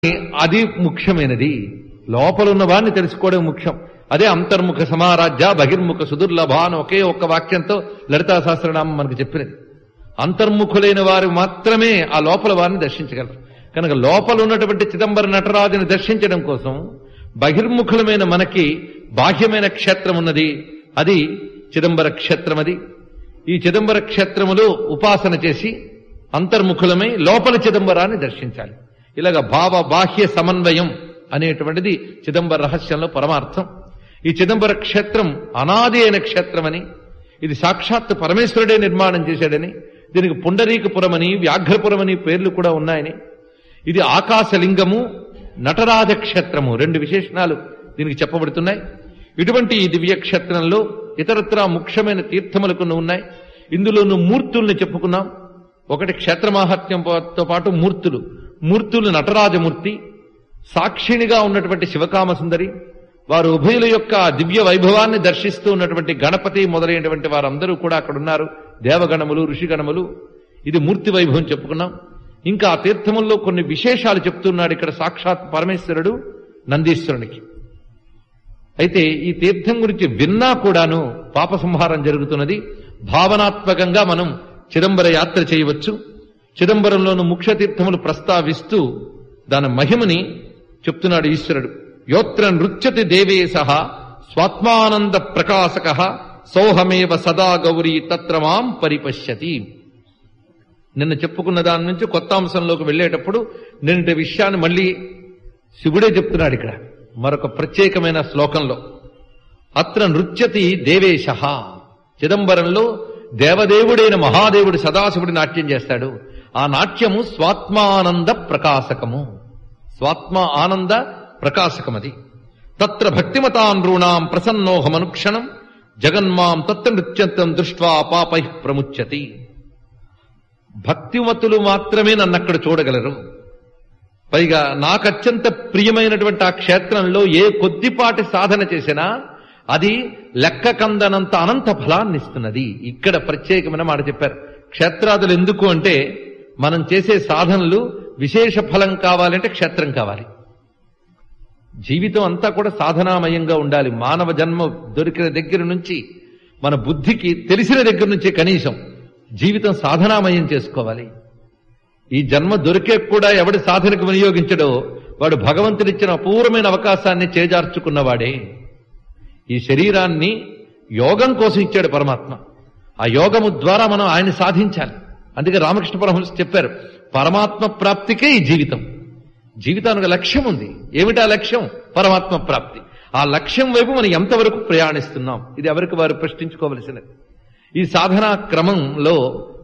అది ముఖ్యమైనది లోపల ఉన్న వాడిని తెలుసుకోవడం ముఖ్యం అదే అంతర్ముఖ సమారాజ్య బహిర్ముఖ సుదుర్లభ అని ఒకే ఒక్క వాక్యంతో లలితా సహస్రనామం మనకు చెప్పినది అంతర్ముఖులైన వారు మాత్రమే ఆ లోపల వారిని దర్శించగలరు కనుక లోపల ఉన్నటువంటి చిదంబర నటరాజుని దర్శించడం కోసం బహిర్ముఖులమైన మనకి బాహ్యమైన క్షేత్రం ఉన్నది అది చిదంబర క్షేత్రం అది ఈ చిదంబర క్షేత్రములో ఉపాసన చేసి అంతర్ముఖులమై లోపల చిదంబరాన్ని దర్శించాలి ఇలాగ భావ బాహ్య సమన్వయం అనేటువంటిది చిదంబర రహస్యంలో పరమార్థం ఈ చిదంబర క్షేత్రం అనాది అయిన క్షేత్రమని ఇది సాక్షాత్ పరమేశ్వరుడే నిర్మాణం చేశాడని దీనికి పుండరీకపురమని వ్యాఘ్రపురమని పేర్లు కూడా ఉన్నాయని ఇది ఆకాశలింగము నటరాజ క్షేత్రము రెండు విశేషణాలు దీనికి చెప్పబడుతున్నాయి ఇటువంటి ఈ దివ్య క్షేత్రంలో ఇతరత్రా ముఖ్యమైన తీర్థములు కొన్ని ఉన్నాయి ఇందులోను మూర్తుల్ని చెప్పుకున్నాం ఒకటి క్షేత్రమాహాత్మ్యంతో పాటు మూర్తులు మూర్తులు నటరాజమూర్తి సాక్షిణిగా ఉన్నటువంటి శివకామ సుందరి వారు ఉభయుల యొక్క దివ్య వైభవాన్ని దర్శిస్తూ ఉన్నటువంటి గణపతి మొదలైనటువంటి వారందరూ కూడా అక్కడ ఉన్నారు దేవగణములు ఋషిగణములు ఇది మూర్తి వైభవం చెప్పుకున్నాం ఇంకా ఆ తీర్థముల్లో కొన్ని విశేషాలు చెప్తున్నాడు ఇక్కడ సాక్షాత్ పరమేశ్వరుడు నందీశ్వరునికి అయితే ఈ తీర్థం గురించి విన్నా కూడాను పాప సంహారం జరుగుతున్నది భావనాత్మకంగా మనం చిదంబర యాత్ర చేయవచ్చు చిదంబరంలోను ముఖ్య తీర్థములు ప్రస్తావిస్తూ దాని మహిమని చెప్తున్నాడు ఈశ్వరుడు యోత్ర నృత్యతి దేవేశ స్వాత్మానంద ప్రకాశక సౌహమేవ సదా గౌరీ తత్ర మాం పరిపశ్యతి నిన్న చెప్పుకున్న దాని నుంచి కొత్త అంశంలోకి వెళ్ళేటప్పుడు నిన్నటి విషయాన్ని మళ్ళీ శివుడే చెప్తున్నాడు ఇక్కడ మరొక ప్రత్యేకమైన శ్లోకంలో అత్ర నృత్యతి దేవేశ చిదంబరంలో దేవదేవుడైన మహాదేవుడు సదాశివుడి నాట్యం చేస్తాడు ఆ నాట్యము స్వాత్మానంద ప్రకాశకము స్వాత్మ ఆనంద ప్రకాశకమది తత్ర భక్తిమతానృణాం ప్రసన్నోహమనుక్షణం జగన్మాం తత్ర నృత్యంతం దృష్ట్వా పాపై ప్రముచ్యతి భక్తిమతులు మాత్రమే నన్ను అక్కడ చూడగలరు పైగా నాకు అత్యంత ప్రియమైనటువంటి ఆ క్షేత్రంలో ఏ కొద్దిపాటి సాధన చేసినా అది లెక్క కందనంత అనంత ఫలాన్ని ఇస్తున్నది ఇక్కడ ప్రత్యేకమైన మాట చెప్పారు క్షేత్రాదులు ఎందుకు అంటే మనం చేసే సాధనలు విశేష ఫలం కావాలంటే క్షేత్రం కావాలి జీవితం అంతా కూడా సాధనామయంగా ఉండాలి మానవ జన్మ దొరికిన దగ్గర నుంచి మన బుద్ధికి తెలిసిన దగ్గర నుంచి కనీసం జీవితం సాధనామయం చేసుకోవాలి ఈ జన్మ దొరికే కూడా ఎవడి సాధనకు వినియోగించడో వాడు భగవంతుడిచ్చిన అపూర్వమైన అవకాశాన్ని చేజార్చుకున్నవాడే ఈ శరీరాన్ని యోగం కోసం ఇచ్చాడు పరమాత్మ ఆ యోగము ద్వారా మనం ఆయన్ని సాధించాలి అందుకే రామకృష్ణ పరమహంస చెప్పారు పరమాత్మ ప్రాప్తికే ఈ జీవితం జీవితానికి లక్ష్యం ఉంది ఏమిటా లక్ష్యం పరమాత్మ ప్రాప్తి ఆ లక్ష్యం వైపు మనం ఎంతవరకు ప్రయాణిస్తున్నాం ఇది ఎవరికి వారు ప్రశ్నించుకోవలసినది ఈ సాధనా క్రమంలో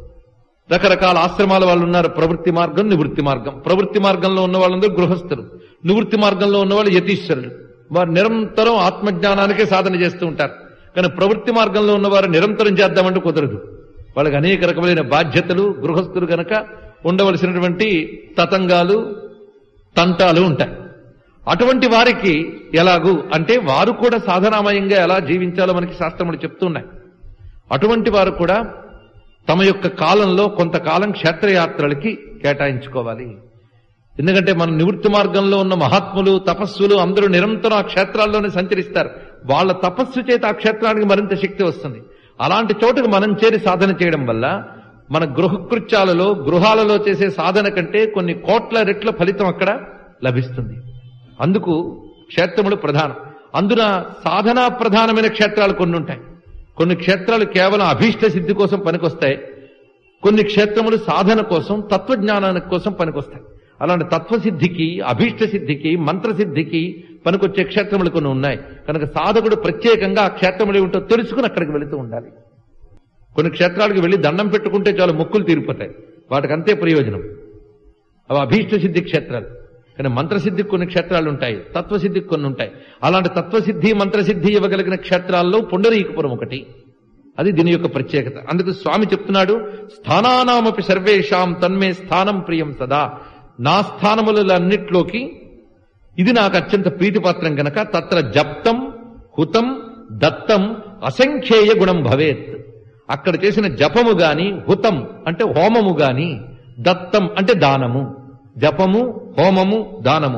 రకరకాల ఆశ్రమాల వాళ్ళు ఉన్నారు ప్రవృత్తి మార్గం నివృత్తి మార్గం ప్రవృత్తి మార్గంలో ఉన్న వాళ్ళందరూ గృహస్థులు నివృత్తి మార్గంలో ఉన్న వాళ్ళు యతీశ్వరులు వారు నిరంతరం ఆత్మజ్ఞానానికే సాధన చేస్తూ ఉంటారు కానీ ప్రవృత్తి మార్గంలో ఉన్నవారు నిరంతరం చేద్దామంటే కుదరదు వాళ్ళకి అనేక రకమైన బాధ్యతలు గృహస్థులు గనక ఉండవలసినటువంటి తతంగాలు తంటాలు ఉంటాయి అటువంటి వారికి ఎలాగూ అంటే వారు కూడా సాధనామయంగా ఎలా జీవించాలో మనకి శాస్త్రములు చెప్తున్నాయి అటువంటి వారు కూడా తమ యొక్క కాలంలో కొంతకాలం క్షేత్రయాత్రలకి కేటాయించుకోవాలి ఎందుకంటే మన నివృత్తి మార్గంలో ఉన్న మహాత్ములు తపస్సులు అందరూ నిరంతరం ఆ క్షేత్రాల్లోనే సంచరిస్తారు వాళ్ళ తపస్సు చేత ఆ క్షేత్రానికి మరింత శక్తి వస్తుంది అలాంటి చోటుకు మనం చేరి సాధన చేయడం వల్ల మన గృహకృత్యాలలో గృహాలలో చేసే సాధన కంటే కొన్ని కోట్ల రెట్ల ఫలితం అక్కడ లభిస్తుంది అందుకు క్షేత్రములు ప్రధానం అందున సాధనా ప్రధానమైన క్షేత్రాలు కొన్ని ఉంటాయి కొన్ని క్షేత్రాలు కేవలం అభీష్ట సిద్ధి కోసం పనికొస్తాయి కొన్ని క్షేత్రములు సాధన కోసం తత్వజ్ఞానానికి కోసం పనికొస్తాయి అలాంటి తత్వసిద్ధికి అభీష్ట సిద్ధికి మంత్రసిద్ధికి పనికొచ్చే క్షేత్రములు కొన్ని ఉన్నాయి కనుక సాధకుడు ప్రత్యేకంగా ఆ క్షేత్రములు ఏమిటో తెలుసుకుని అక్కడికి వెళుతూ ఉండాలి కొన్ని క్షేత్రాలకు వెళ్లి దండం పెట్టుకుంటే చాలు మొక్కులు తీరిపోతాయి వాటికి అంతే ప్రయోజనం అవి అభీష్ట సిద్ధి క్షేత్రాలు కానీ మంత్రసిద్ధికి కొన్ని క్షేత్రాలు ఉంటాయి తత్వసిద్ధికి కొన్ని ఉంటాయి అలాంటి తత్వసిద్ధి మంత్రసిద్ధి ఇవ్వగలిగిన క్షేత్రాల్లో పుండరీకపురం ఒకటి అది దీని యొక్క ప్రత్యేకత అందుకు స్వామి చెప్తున్నాడు స్థానానామపి సర్వేషాం తన్మే స్థానం ప్రియం సదా నా స్థానములన్నిట్లోకి ఇది నాకు అత్యంత ప్రీతిపాత్రం గనక తత్ర జప్తం హుతం దత్తం అసంఖ్యేయ గుణం భవేత్ అక్కడ చేసిన జపము గాని హుతం అంటే హోమము గాని దత్తం అంటే దానము జపము హోమము దానము